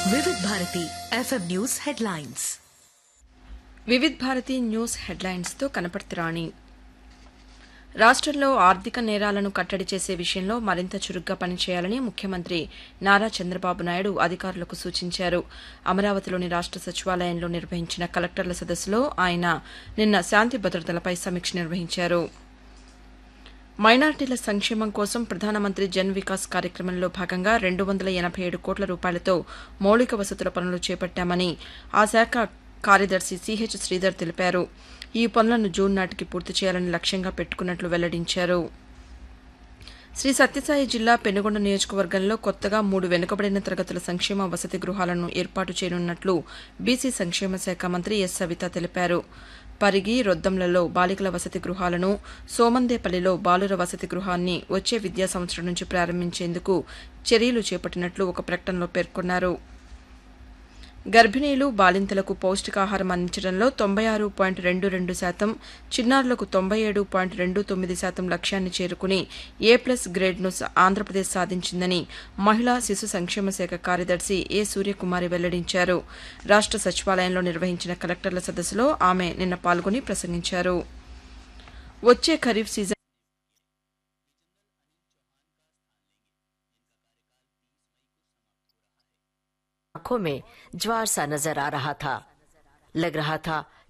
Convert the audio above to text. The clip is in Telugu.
వివిధ Bharati FM news headlines Vividh Bharati news హెడ్లైన్స్తో కనపడుతురాణి రాష్ట్రంలో ఆర్థిక నేరాలను కట్టడి చేసే విషయంలో మరింత చురుగ్గా పనిచేయాలని ముఖ్యమంత్రి నారా చంద్రబాబు నాయుడు అధికారులకు సూచించారు అమరావతిలోని రాష్ట సచివాలయంలో నిర్వహించిన కలెక్టర్ల సదస్సులో ఆయన నిన్న శాంతి భద్రతలపై సమీక్ష నిర్వహించారు మైనార్టీల సంక్షేమం కోసం ప్రధానమంత్రి జన్ వికాస్ కార్యక్రమంలో భాగంగా రెండు వందల ఎనభై ఏడు కోట్ల రూపాయలతో మౌలిక వసతుల పనులు చేపట్టామని ఆ శాఖ కార్యదర్శి సిహెచ్ శ్రీధర్ తెలిపారు ఈ పనులను జూన్ నాటికి పూర్తి చేయాలని లక్ష్యంగా పెట్టుకున్నట్లు వెల్లడించారు శ్రీ సత్యసాయి జిల్లా పెనుగొండ నియోజకవర్గంలో కొత్తగా మూడు వెనుకబడిన తరగతుల సంక్షేమ వసతి గృహాలను ఏర్పాటు చేయనున్నట్లు బీసీ సంక్షేమ శాఖ మంత్రి ఎస్ సవిత తెలిపారు పరిగి రొద్దంలలో బాలికల వసతి గృహాలను సోమందేపల్లిలో బాలుర వసతి గృహాన్ని వచ్చే విద్యా సంవత్సరం నుంచి ప్రారంభించేందుకు చర్యలు చేపట్టినట్లు ఒక ప్రకటనలో పేర్కొన్నారు గర్భిణీలు బాలింతలకు పౌష్టికాహారం అందించడంలో తొంభై ఆరు పాయింట్ రెండు రెండు శాతం చిన్నారులకు తొంభై ఏడు పాయింట్ రెండు తొమ్మిది శాతం లక్ష్యాన్ని చేరుకుని ఏ ప్లస్ గ్రేడ్ను స- ఆంధ్రప్రదేశ్ సాధించిందని మహిళా శిశు సంక్షేమ శాఖ కార్యదర్శి ఏ సూర్యకుమారి వెల్లడించారు రాష్ట సచివాలయంలో నిర్వహించిన కలెక్టర్ల సదస్సులో ఆమె నిన్న పాల్గొని ప్రసంగించారు వచ్చే ఖరీఫ్ సీజన్ आंखों में ज्वार सा नजर आ रहा था लग रहा था